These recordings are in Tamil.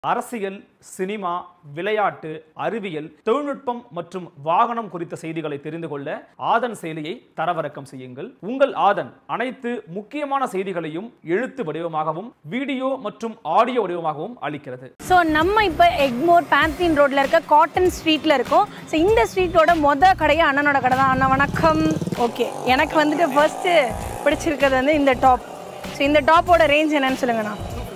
அரசியல் சினிமா விளையாட்டு அறிவியல் தொழில்நுட்பம் மற்றும் வாகனம் குறித்த செய்திகளை தெரிந்து கொள்ள ஆதன் செயலியை தரவிறக்கம் செய்யுங்கள் உங்கள் ஆதன் அனைத்து முக்கியமான செய்திகளையும் எழுத்து வடிவமாகவும் வீடியோ மற்றும் ஆடியோ வடிவமாகவும் அளிக்கிறது ஸோ நம்ம இப்போ எக்மோர் பேந்தீன் ரோட்ல இருக்க காட்டன் ஸ்ட்ரீட்ல இருக்கோம் ஸோ இந்த ஸ்ட்ரீட்டோட மொத கடையே அண்ணனோட கடை தான் அண்ணா வணக்கம் ஓகே எனக்கு வந்துட்டு ஃபர்ஸ்ட்டு பிடிச்சிருக்கிறது வந்து இந்த டாப் ஸோ இந்த டாப்போட ரேஞ்ச் என்னன்னு சொல்லுங்கண்ணா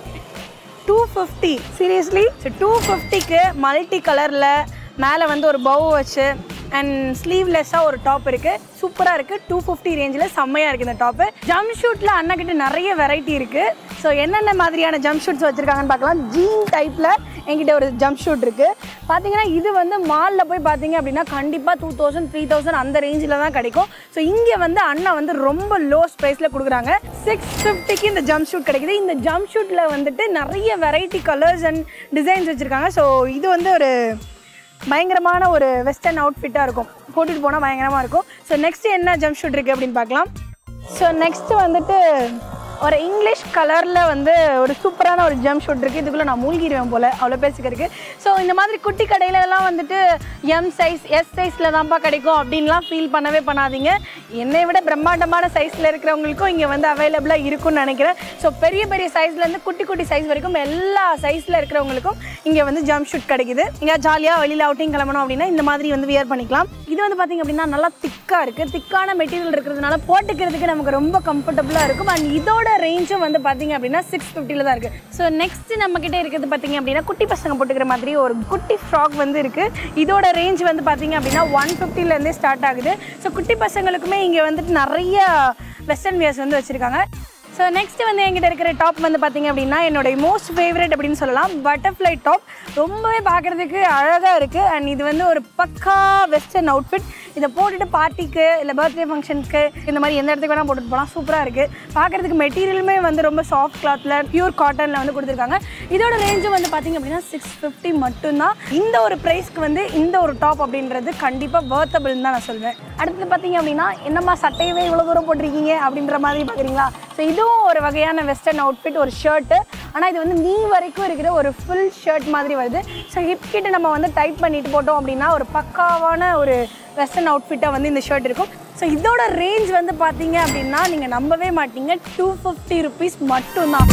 two fifty seriously so two ஃபிஃப்டிக்கு மல்டி கலரில் மேலே வந்து ஒரு பவு வச்சு அண்ட் ஸ்லீவ்லெஸ்ஸாக ஒரு டாப் இருக்குது சூப்பராக இருக்குது டூ ஃபிஃப்டி ரேஞ்சில் செம்மையாக இருக்குது இந்த டாப்பு ஜம்ப் ஷூட்டில் அண்ணக்கிட்ட நிறைய வெரைட்டி இருக்குது ஸோ என்னென்ன மாதிரியான ஜம்ப் ஷூட்ஸ் வச்சுருக்காங்கன்னு பார்க்கலாம் ஜீன் டைப்பில் என்கிட்ட ஒரு ஜம்ப் ஷூட் இருக்குது பார்த்தீங்கன்னா இது வந்து மாலில் போய் பார்த்தீங்க அப்படின்னா கண்டிப்பாக டூ தௌசண்ட் த்ரீ தௌசண்ட் அந்த ரேஞ்சில் தான் கிடைக்கும் ஸோ இங்கே வந்து அண்ணா வந்து ரொம்ப லோஸ்ட் ப்ரைஸில் கொடுக்குறாங்க சிக்ஸ் ஃபிஃப்டிக்கு இந்த ஜம்ப் ஷூட் கிடைக்குது இந்த ஜம்ப் ஷூட்டில் வந்துட்டு நிறைய வெரைட்டி கலர்ஸ் அண்ட் டிசைன்ஸ் வச்சுருக்காங்க ஸோ இது வந்து ஒரு பயங்கரமான ஒரு வெஸ்டர்ன் அவுட்ஃபிட்டாக இருக்கும் போட்டுட்டு போனால் பயங்கரமாக இருக்கும் ஸோ நெக்ஸ்ட் என்ன ஜம்ப் ஷூட் இருக்குது அப்படின்னு பார்க்கலாம் ஸோ நெக்ஸ்ட் வந்துட்டு ஒரு இங்கிலீஷ் கலரில் வந்து ஒரு சூப்பரான ஒரு ஜம்ப் ஷூட் இருக்குது இதுக்குள்ளே நான் மூழ்கிடுவேன் போல் அவ்வளோ பேசிக்கிறதுக்கு ஸோ இந்த மாதிரி குட்டி கடையில எல்லாம் வந்துட்டு எம் சைஸ் எஸ் சைஸில் தான்ப்பா கிடைக்கும் அப்படின்லாம் ஃபீல் பண்ணவே பண்ணாதீங்க என்னை விட பிரம்மாண்டமான சைஸில் இருக்கிறவங்களுக்கும் இங்கே வந்து அவைலபிளாக இருக்கும்னு நினைக்கிறேன் ஸோ பெரிய பெரிய சைஸ்லேருந்து குட்டி குட்டி சைஸ் வரைக்கும் எல்லா சைஸில் இருக்கிறவங்களுக்கும் இங்கே வந்து ஜம்ப் ஷூட் கிடைக்குது இங்கே ஜாலியாக வெளியில் அவுட்டிங் கிளம்பணும் அப்படின்னா இந்த மாதிரி வந்து வியர் பண்ணிக்கலாம் இது வந்து பார்த்திங்க அப்படின்னா நல்லா திக்காக இருக்குது திக்கான மெட்டீரியல் இருக்கிறதுனால போட்டுக்கிறதுக்கு நமக்கு ரொம்ப கம்ஃபர்டபுளாக இருக்கும் அண்ட் இதோட ரேஞ்சும் வந்து பார்த்தீங்க அப்படின்னா சிக்ஸ் ஃபிஃப்டியில் தான் இருக்குது ஸோ நெக்ஸ்ட் நம்ம கிட்ட இருக்கிறது பார்த்தீங்க அப்படின்னா குட்டி பசங்க போட்டுக்கிற மாதிரி ஒரு குட்டி ஃப்ராக் வந்து இருக்குது இதோட ரேஞ்ச் வந்து பார்த்தீங்க அப்படின்னா ஒன் ஃபிஃப்டிலேருந்தே ஸ்டார்ட் ஆகுது ஸோ குட்டி பசங்களுக்குமே இங்கே வந்துட்டு நிறைய வெஸ்டர்ன் வியர்ஸ் வந்து வச்சுருக்காங்க ஸோ நெக்ஸ்ட் வந்து என்கிட்ட இருக்கிற டாப் வந்து பார்த்தீங்க அப்படின்னா என்னுடைய மோஸ்ட் ஃபேவரட் அப்படின்னு சொல்லலாம் பட்டர்ஃப்ளை டாப் ரொம்பவே பார்க்குறதுக்கு அழகாக இருக்குது அண்ட் இது வந்து ஒரு பக்கா வெஸ்டர்ன் அவுட்ஃபிட் இதை போட்டுட்டு பார்ட்டிக்கு இல்லை பர்த்டே ஃபங்க்ஷனுக்கு இந்த மாதிரி எந்த இடத்துக்கு வேணால் போட்டுட்டு போகலாம் சூப்பராக இருக்குது பார்க்குறதுக்கு மெட்டீரியலுமே வந்து ரொம்ப சாஃப்ட் கிளாத்தில் பியூர் காட்டனில் வந்து கொடுத்துருக்காங்க இதோட ரேஞ்சும் வந்து பார்த்தீங்க அப்படின்னா சிக்ஸ் ஃபிஃப்டி மட்டும்தான் இந்த ஒரு ப்ரைஸ்க்கு வந்து இந்த ஒரு டாப் அப்படின்றது கண்டிப்பாக வர்த்தபிள்னு தான் நான் சொல்வேன் அடுத்து பார்த்தீங்க அப்படின்னா என்னம்மா சட்டையவே இவ்வளோ தூரம் போட்டிருக்கீங்க அப்படின்ற மாதிரி பார்க்குறீங்களா ஸோ இதுவும் ஒரு வகையான வெஸ்டர்ன் அவுட்ஃபிட் ஒரு ஷர்ட்டு ஆனால் இது வந்து நீ வரைக்கும் இருக்கிற ஒரு ஃபுல் ஷர்ட் மாதிரி வருது ஸோ ஹிப் கிட்ட நம்ம வந்து டைட் பண்ணிட்டு போட்டோம் அப்படின்னா ஒரு பக்காவான ஒரு வெஸ்டர்ன் அவுட்ஃபிட்டாக வந்து இந்த ஷர்ட் இருக்கும் ஸோ இதோட ரேஞ்ச் வந்து பார்த்தீங்க அப்படின்னா நீங்கள் நம்பவே மாட்டீங்க டூ ஃபிஃப்டி ருபீஸ் மட்டும்தான்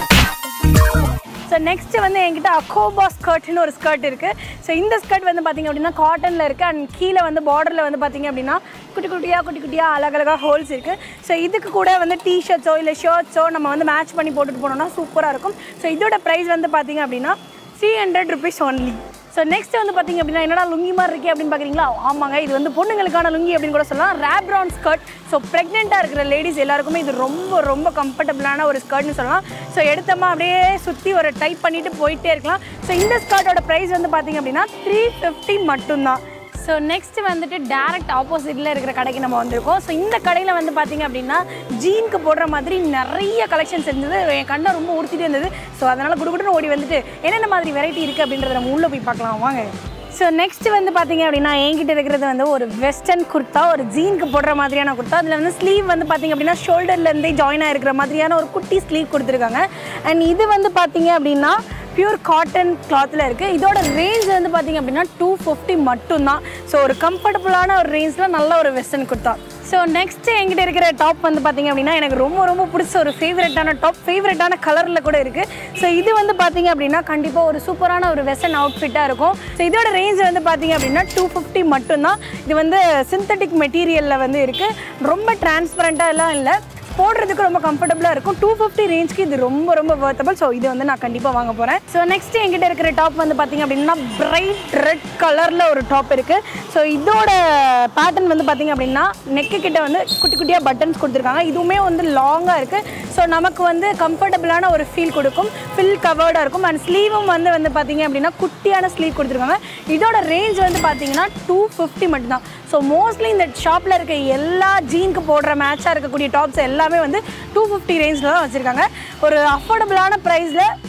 ஸோ நெக்ஸ்ட் வந்து என்கிட்ட அக்கோபா ஸ்கர்ட்னு ஒரு ஸ்கர்ட் இருக்குது ஸோ இந்த ஸ்கர்ட் வந்து பார்த்திங்க அப்படின்னா காட்டனில் இருக்குது அண்ட் கீழே வந்து பார்டரில் வந்து பார்த்திங்க அப்படின்னா குட்டி குட்டியாக குட்டி குட்டியாக அழகழகாக ஹோல்ஸ் இருக்குது ஸோ இதுக்கு கூட வந்து டிஷர்ட்ஸோ இல்லை ஷர்ட்ஸோ நம்ம வந்து மேட்ச் பண்ணி போட்டுட்டு போனோம்னா சூப்பராக இருக்கும் ஸோ இதோட ப்ரைஸ் வந்து பார்த்திங்க அப்படின்னா three hundred rupees only so next வந்து பார்த்தீங்க அப்படின்னா என்னடா லுங்கி மாதிரி இருக்கே அப்படின்னு பார்க்குறீங்களா ஆமாங்க இது வந்து பொண்ணுங்களுக்கான லுங்கி அப்படின்னு கூட சொல்லலாம் ரேப்ரான் ஸ்கர்ட் ஸோ ப்ரெக்னெண்ட்டாக இருக்கிற லேடிஸ் எல்லாருக்குமே இது ரொம்ப ரொம்ப கம்ஃபர்டபுளான ஒரு ஸ்கர்ட்னு சொல்லலாம் ஸோ எடுத்தோமா அப்படியே சுற்றி ஒரு டைப் பண்ணிட்டு போயிட்டே இருக்கலாம் ஸோ இந்த ஸ்கர்ட்டோட ப்ரைஸ் வந்து பார்த்தீங்க அப்படின்னா த்ரீ ஃபிஃப்டி மட்டும்தான் ஸோ நெக்ஸ்ட் வந்துட்டு டேரக்ட் ஆப்போசிட்டில் இருக்கிற கடைக்கு நம்ம வந்திருக்கோம் ஸோ இந்த கடையில் வந்து பார்த்தீங்க அப்படின்னா ஜீனுக்கு போடுற மாதிரி நிறைய கலெக்ஷன்ஸ் இருந்தது என் கண்ணை ரொம்ப உறுத்திட்டே இருந்தது ஸோ அதனால் குடுக்குன்னு ஓடி வந்துட்டு என்னென்ன மாதிரி வெரைட்டி இருக்குது அப்படின்றத நம்ம உள்ளே போய் பார்க்கலாம் வாங்க ஸோ நெக்ஸ்ட் வந்து பார்த்தீங்க அப்படின்னா என்கிட்ட இருக்கிறது வந்து ஒரு வெஸ்டர்ன் குர்த்தா ஒரு ஜீனுக்கு போடுற மாதிரியான குர்த்தா அதில் வந்து ஸ்லீவ் வந்து பார்த்தீங்க அப்படின்னா ஷோல்டர்லேருந்தே ஜாயின் ஆகிருக்கிற மாதிரியான ஒரு குட்டி ஸ்லீவ் கொடுத்துருக்காங்க அண்ட் இது வந்து பார்த்தீங்க அப்படின்னா பியூர் காட்டன் கிளாத்தில் இருக்குது இதோட ரேஞ்ச் வந்து பார்த்தீங்க அப்படின்னா டூ ஃபிஃப்டி மட்டும்தான் ஸோ ஒரு கம்ஃபர்டபுளான ஒரு ரேஞ்சில் நல்ல ஒரு வெஸ்டர்ன் குர்த்தா ஸோ நெக்ஸ்ட் என்கிட்ட இருக்கிற டாப் வந்து பார்த்தீங்க அப்படின்னா எனக்கு ரொம்ப ரொம்ப பிடிச்ச ஒரு ஃபேவரட்டான டாப் ஃபேவரட்டான கலரில் கூட இருக்குது ஸோ இது வந்து பார்த்தீங்க அப்படின்னா கண்டிப்பாக ஒரு சூப்பரான ஒரு வெஸ்டர்ன் அவுட்ஃபிட்டாக இருக்கும் ஸோ இதோட ரேஞ்ச் வந்து பார்த்தீங்க அப்படின்னா டூ ஃபிஃப்டி மட்டும்தான் இது வந்து சிந்தட்டிக் மெட்டீரியலில் வந்து இருக்குது ரொம்ப டிரான்ஸ்பரண்ட்டாக எல்லாம் இல்லை போடுறதுக்கு ரொம்ப கம்ஃபர்டபுளாக இருக்கும் டூ ஃபிஃப்டி ரேஞ்ச்க்கு இது ரொம்ப ரொம்ப வர்த்தபிள் ஸோ இது வந்து நான் கண்டிப்பாக வாங்க போகிறேன் ஸோ நெக்ஸ்ட் என்கிட்ட இருக்கிற டாப் வந்து பார்த்தீங்க அப்படின்னா பிரைட் ரெட் கலரில் ஒரு டாப் இருக்குது ஸோ இதோட பேட்டர்ன் வந்து பார்த்தீங்க அப்படின்னா நெக்கு கிட்ட வந்து குட்டி குட்டியாக பட்டன்ஸ் கொடுத்துருக்காங்க இதுவுமே வந்து லாங்காக இருக்குது ஸோ நமக்கு வந்து கம்ஃபர்டபுளான ஒரு ஃபீல் கொடுக்கும் ஃபில் கவர்டாக இருக்கும் அண்ட் ஸ்லீவும் வந்து வந்து பார்த்தீங்க அப்படின்னா குட்டியான ஸ்லீவ் கொடுத்துருக்காங்க இதோட ரேஞ்ச் வந்து பார்த்தீங்கன்னா டூ ஃபிஃப்டி மட்டும்தான் ஸோ மோஸ்ட்லி இந்த ஷாப்பில் இருக்க எல்லா ஜீனுக்கு போடுற மேட்சாக இருக்கக்கூடிய டாப்ஸ் எல்லாமே வந்து டூ ஃபிஃப்டி ரேஞ்சில் தான் வச்சுருக்காங்க ஒரு அஃபோர்டபுளான ப்ரைஸில்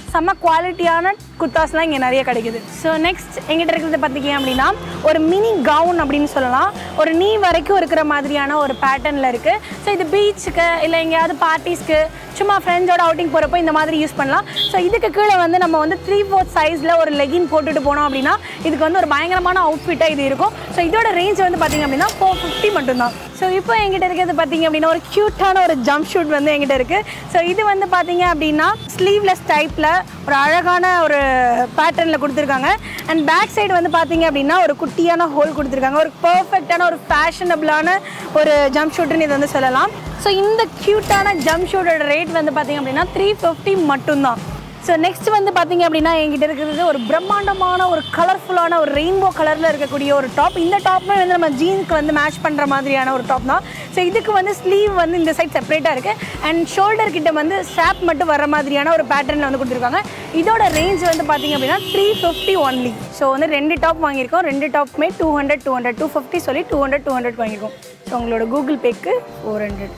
செம்ம குவாலிட்டியான குர்தாஸ்லாம் இங்கே நிறைய கிடைக்குது ஸோ நெக்ஸ்ட் எங்கிட்ட இருக்கிறது பார்த்தீங்க அப்படின்னா ஒரு மினி கவுன் அப்படின்னு சொல்லலாம் ஒரு நீ வரைக்கும் இருக்கிற மாதிரியான ஒரு பேட்டர்னில் இருக்குது ஸோ இது பீச்சுக்கு இல்லை எங்கேயாவது பார்ட்டிஸ்க்கு சும்மா ஃப்ரெண்ட்ஸோட அவுட்டிங் போகிறப்போ இந்த மாதிரி யூஸ் பண்ணலாம் ஸோ இதுக்கு கீழே வந்து நம்ம வந்து த்ரீ ஃபோர்த் சைஸில் ஒரு லெகின் போட்டுட்டு போனோம் அப்படின்னா இதுக்கு வந்து ஒரு பயங்கரமான அவுட்ஃபிட்டாக இது இருக்கும் ஸோ இதோட ரேஞ்ச் வந்து பார்த்தீங்க அப்படின்னா ஃபோர் ஃபிஃப்டி மட்டும்தான் ஸோ இப்போ எங்கிட்ட இருக்கிறது பார்த்தீங்க அப்படின்னா ஒரு க்யூட்டான ஒரு ஜம்ப் ஷூட் வந்து எங்கிட்ட இருக்குது ஸோ இது வந்து பார்த்தீங்க அப்படின்னா ஸ்லீவ்லெஸ் டைப்பில் ஒரு அழகான ஒரு பேட்டர்னில் கொடுத்துருக்காங்க அண்ட் பேக் சைடு வந்து பார்த்தீங்க அப்படின்னா ஒரு குட்டியான ஹோல் கொடுத்துருக்காங்க ஒரு பர்ஃபெக்டான ஒரு ஃபேஷனபிளான ஒரு ஜம்ப் ஷூட்டுன்னு இது வந்து சொல்லலாம் ஸோ இந்த க்யூட்டான ஜம்ப் ஷூட்டோட ரேட் வந்து பார்த்தீங்க அப்படின்னா த்ரீ ஃபிஃப்டி மட்டும்தான் ஸோ நெக்ஸ்ட் வந்து பார்த்தீங்க அப்படின்னா என்கிட்ட இருக்கிறது ஒரு பிரம்மாண்டமான ஒரு கலர்ஃபுல்லான ஒரு ரெயின்போ கலரில் இருக்கக்கூடிய ஒரு டாப் இந்த டாப்புமே வந்து நம்ம ஜீன்ஸ்க்கு வந்து மேட்ச் பண்ணுற மாதிரியான ஒரு டாப் தான் ஸோ இதுக்கு வந்து ஸ்லீவ் வந்து இந்த சைட் செப்பரேட்டாக இருக்குது அண்ட் ஷோல்டர் கிட்ட வந்து ஸ்ட்ராப் மட்டும் வர மாதிரியான ஒரு பேட்டர்னில் வந்து கொடுத்துருக்காங்க இதோட ரேஞ்ச் வந்து பார்த்தீங்க அப்படின்னா த்ரீ ஃபிஃப்டி ஒன்லி ஸோ வந்து ரெண்டு டாப் வாங்கியிருக்கோம் ரெண்டு டாப்புமே two hundred two hundred two fifty சொல்லி டூ ஹண்ட்ரட் டூ ஹண்ட்ரட் வாங்கியிருக்கோம் ஸோ உங்களோட கூகுள் பேக்கு four hundred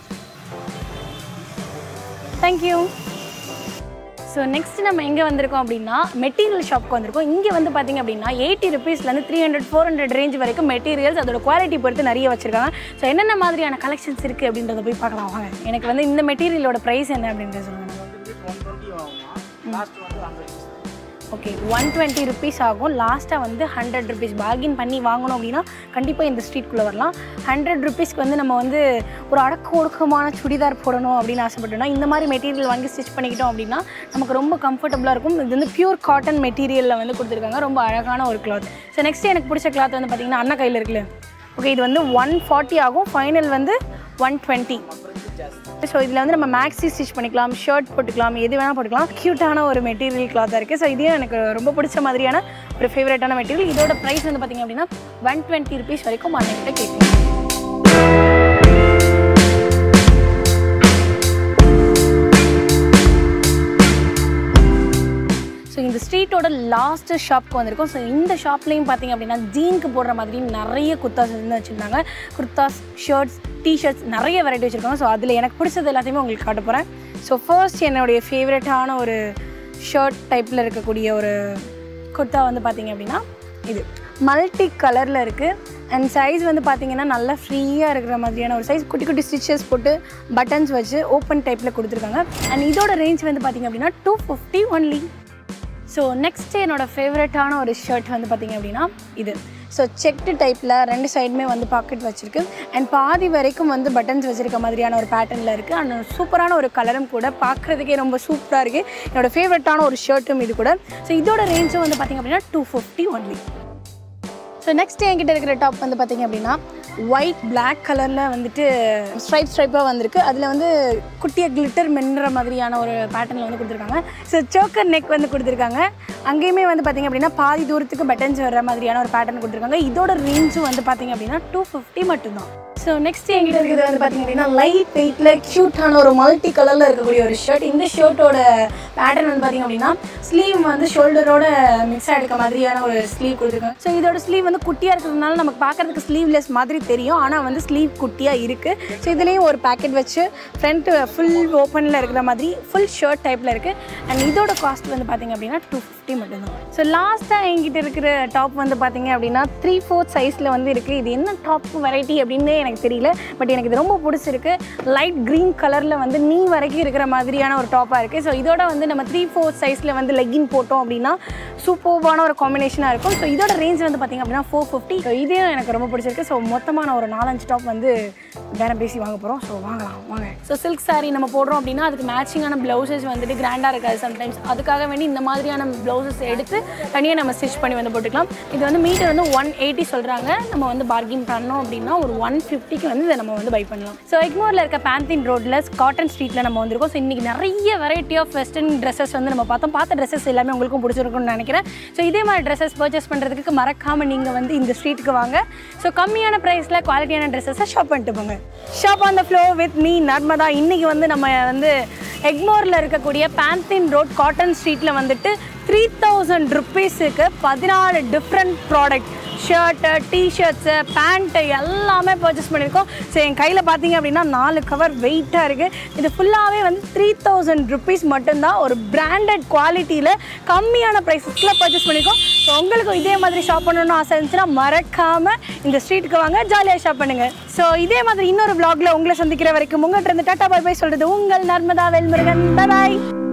thank you so next நம்ம எங்கே வந்திருக்கோம் அப்படின்னா மெட்டீரியல் ஷாப்க்கு வந்திருக்கோம் இங்கே வந்து பார்த்தீங்க அப்படின்னா எயிட்டி ருபீஸ்லேருந்து three hundred four hundred range வரைக்கும் மெட்டீரியல்ஸ் அதோட குவாலிட்டி பொறுத்து நிறைய வச்சிருக்காங்க ஸோ என்னென்ன மாதிரியான கலெக்ஷன்ஸ் இருக்குது அப்படின்றத போய் பார்க்கலாம் வாங்க எனக்கு வந்து இந்த மெட்டீரியலோட ப்ரைஸ் என்ன அப்படின்றத சொல்லுங்கள் ஓகே ஒன் டுவெண்ட்டி ருபீஸ் ஆகும் லாஸ்ட்டாக வந்து ஹண்ட்ரட் ருபீஸ் பார்கின் பண்ணி வாங்கணும் அப்படின்னா கண்டிப்பாக இந்த ஸ்ட்ரீட்குள்ளே வரலாம் ஹண்ட்ரட் ருபீஸ்க்கு வந்து நம்ம வந்து ஒரு அடக்க ஒடுக்கமான சுடிதார் போடணும் அப்படின்னு ஆசைப்பட்டோம்னா இந்த மாதிரி மெட்டீரியல் வாங்கி ஸ்டிச் பண்ணிக்கிட்டோம் அப்படின்னா நமக்கு ரொம்ப கம்ஃபர்டபுளாக இருக்கும் இது வந்து பியூர் காட்டன் மெட்டீரியலில் வந்து கொடுத்துருக்காங்க ரொம்ப அழகான ஒரு கிளாத் ஸோ நெக்ஸ்ட் எனக்கு பிடிச்ச கிளாத் வந்து பார்த்திங்கன்னா அண்ணா கையில் இருக்குல்ல ஓகே இது வந்து ஒன் ஃபார்ட்டி ஆகும் ஃபைனல் வந்து ஒன் டுவெண்ட்டி ஸோ இதில் வந்து நம்ம மேக்ஸி ஸ்டிச் பண்ணிக்கலாம் ஷர்ட் போட்டுக்கலாம் எது வேணால் போட்டுக்கலாம் க்யூட்டான ஒரு மெட்டீரியல் கிளாத்தாக இருக்குது ஸோ இதையும் எனக்கு ரொம்ப பிடிச்ச மாதிரியான ஒரு ஃபேவரட்டான மெட்டீரியல் இதோட ப்ரைஸ் வந்து பார்த்திங்க அப்படின்னா ஒன் டுவெண்ட்டி ருபீஸ் வரைக்கும் அன்னைக்கிட்ட கேட்குறேன் ஸோ இந்த ஸ்ட்ரீட்டோட லாஸ்ட் ஷாப்க்கு வந்திருக்கோம் ஸோ இந்த ஷாப்லேயும் பார்த்தீங்க அப்படின்னா ஜீனுக்கு போடுற மாதிரி நிறைய குர்தாஸ் வந்து வச்சுருந்தாங்க குர்தாஸ் ஷர்ட்ஸ் டிஷர்ட்ஸ் நிறைய வெரைட்டி வச்சுருக்காங்க ஸோ அதில் எனக்கு பிடிச்சது எல்லாத்தையுமே உங்களுக்கு காட்ட போகிறேன் ஸோ ஃபர்ஸ்ட் என்னுடைய ஃபேவரட்டான ஒரு ஷர்ட் டைப்பில் இருக்கக்கூடிய ஒரு குர்தா வந்து பார்த்தீங்க அப்படின்னா இது மல்டி கலரில் இருக்குது அண்ட் சைஸ் வந்து பார்த்தீங்கன்னா நல்லா ஃப்ரீயாக இருக்கிற மாதிரியான ஒரு சைஸ் குட்டி குட்டி ஸ்டிச்சஸ் போட்டு பட்டன்ஸ் வச்சு ஓப்பன் டைப்பில் கொடுத்துருக்காங்க அண்ட் இதோட ரேஞ்ச் வந்து பார்த்தீங்க அப்படின்னா two fifty only so next என்னோட ஃபேவரட்டான ஒரு ஷர்ட் வந்து பார்த்தீங்க அப்படின்னா இது ஸோ செக்டு டைப்பில் ரெண்டு சைடுமே வந்து பாக்கெட் வச்சுருக்கு அண்ட் பாதி வரைக்கும் வந்து பட்டன்ஸ் வச்சுருக்க மாதிரியான ஒரு பேட்டர்னில் இருக்குது அண்ட் சூப்பரான ஒரு கலரும் கூட பார்க்குறதுக்கே ரொம்ப சூப்பராக இருக்குது என்னோட ஃபேவரட்டான ஒரு ஷர்ட்டும் இது கூட ஸோ இதோட ரேஞ்சும் வந்து பார்த்திங்க அப்படின்னா two fifty only so next என்கிட்ட இருக்கிற டாப் வந்து பார்த்தீங்க அப்படின்னா ஒயிட் Black கலரில் வந்துட்டு ஸ்ட்ரைப் ஸ்ட்ரைப்பாக வந்திருக்கு அதில் வந்து குட்டியாக கிளிட்டர் மின்னுற மாதிரியான ஒரு பேட்டர்னில் வந்து கொடுத்துருக்காங்க ஸோ சோக்கர் நெக் வந்து கொடுத்துருக்காங்க அங்கேயுமே வந்து பார்த்தீங்க அப்படின்னா பாதி தூரத்துக்கு பட்டன்ஸ் வர்ற மாதிரியான ஒரு பேட்டர்ன் கொடுத்துருக்காங்க இதோட ரேஞ்சும் வந்து பார்த்தீங்க அப்படின்னா டூ ஃபிஃப்டி மட்டும்தான் ஸோ நெக்ஸ்ட் என்கிட்ட இருக்கிறது வந்து பார்த்தீங்க அப்படின்னா லைட் வெயிட்டில் க்யூட்டான ஒரு மல்டி கலரில் இருக்கக்கூடிய ஒரு ஷர்ட் இந்த ஷர்ட்டோட பேட்டர்ன் வந்து பார்த்தீங்க அப்படின்னா ஸ்லீவ் வந்து ஷோல்டரோட மிக்ஸ் ஆகிருக்க மாதிரியான ஒரு ஸ்லீவ் கொடுத்துருக்காங்க ஸோ இதோட ஸ்லீவ் வந்து குட்டியாக இருக்கிறதுனால நமக்கு பார்க்கறதுக்கு ஸ்லீவ்லெஸ் மாதிரி தெரியும் ஆனால் வந்து ஸ்லீவ் குட்டியாக இருக்குது ஸோ இதுலேயும் ஒரு பேக்கெட் வச்சு ஃப்ரண்ட் ஃபுல் ஓப்பனில் இருக்கிற மாதிரி ஃபுல் ஷர்ட் டைப்பில் இருக்குது அண்ட் இதோட காஸ்ட் வந்து பார்த்தீங்க அப்படின்னா டூ ஃபிஃப்டி மட்டும்தான் ஸோ லாஸ்ட்டாக என்கிட்ட இருக்கிற டாப் வந்து பார்த்தீங்க அப்படின்னா த்ரீ ஃபோர்த் சைஸில் வந்து இருக்குது இது என்ன டாப் வெரைட்டி அப்படின்னு எனக்கு தெரியல பட் எனக்கு இது ரொம்ப பிடிச்சிருக்கு லைட் க்ரீன் கலரில் வந்து நீ வரைக்கும் இருக்கிற மாதிரியான ஒரு டாப்பாக இருக்குது ஸோ இதோட வந்து நம்ம த்ரீ ஃபோர்த் சைஸில் வந்து லெக்கின் போட்டோம் அப்படின்னா சூப்பர்வான ஒரு காம்பினேஷனாக இருக்கும் ஸோ இதோட ரேஞ்ச் வந்து பார்த்திங்க அப்படின்னா ஃபோர் ஃபிஃப்டி ஸோ இதையும் எனக்கு ரொம்ப பிடிச்சிருக்கு ஸோ மொத்தமாக நான் ஒரு நாலஞ்சு டாப் வந்து பேரம் பேசி வாங்க போகிறோம் ஸோ வாங்கலாம் வாங்க ஸோ சில்க் saree நம்ம போடுறோம் அப்படின்னா அதுக்கு மேட்சிங்கான ப்ளவுசஸ் வந்துட்டு கிராண்டாக இருக்காது சம்டைம்ஸ் அதுக்காக வேண்டி இந்த மாதிரியான ப்ளவுசஸ் எடுத்து தனியாக நம்ம ஸ்டிச் பண்ணி வந்து போட்டுக்கலாம் இது வந்து மீட்டர் வந்து ஒன் எயிட்டி சொல்கிறாங்க நம்ம வந்து பார்கின் பண்ணோம் அப்படின்னா ஒரு ஒன் ஃபிஃப்டிக்கு வந்து இதை நம்ம வந்து பை பண்ணலாம் ஸோ எக்மோரில் இருக்க பேந்தின் ரோட்டில் காட்டன் ஸ்ட்ரீட்டில் நம்ம வந்திருக்கோம் ஸோ இன்றைக்கி நிறைய வெரைட்டி ஆஃப் வெஸ்டர்ன் ட்ரெஸ்ஸஸ் வந்து நம்ம பார்த்தோம் பார்த்த ட்ரெஸ்ஸஸ் எல்லாமே உங்களுக்கும் பிடிச்சிருக்கும்னு நினைக்கிறேன் ஸோ இதே மாதிரி ட்ரெஸ்ஸஸ் பர்ச்சேஸ் பண்ணுறதுக்கு மறக்காமல் நீங்கள் வந்து இந்த ஸ்ட்ரீட்டுக்கு வாங்க ஸோ கம்மியான ப்ரைஸில் குவாலிட்டியான ட்ரெஸ்ஸஸை ஷாப் பண்ணிட்டு போங்க shop on the flow with me Narmada இன்றைக்கி வந்து நம்ம வந்து எக்மோரில் இருக்கக்கூடிய பேந்தின் ரோட் காட்டன் ஸ்ட்ரீட்டில் வந்துட்டு த்ரீ தௌசண்ட் ருப்பீஸுக்கு பதினாலு different product shirt T-shirts pant எல்லாமே பர்ச்சேஸ் பண்ணியிருக்கோம் ஸோ என் கையில் பார்த்தீங்க அப்படின்னா நாலு கவர் வெயிட்டாக இருக்குது இது ஃபுல்லாகவே வந்து த்ரீ தௌசண்ட் ருபீஸ் மட்டும்தான் ஒரு பிராண்டட் குவாலிட்டியில் கம்மியான ப்ரைஸஸ்க்குள்ள பர்ச்சேஸ் பண்ணியிருக்கோம் ஸோ உங்களுக்கும் இதே மாதிரி ஷாப் பண்ணணும்னு ஆசை இருந்துச்சுன்னா மறக்காமல் இந்த ஸ்ட்ரீட்டுக்கு வாங்க ஜாலியாக ஷாப் பண்ணுங்கள் ஸோ இதே மாதிரி இன்னொரு vlogல உங்களை சந்திக்கிற வரைக்கும் உங்கள்கிட்ட இருந்து டாட்டா பை பை சொல்கிறது உங்கள் நர்மதா வேல்முருகன் பாய்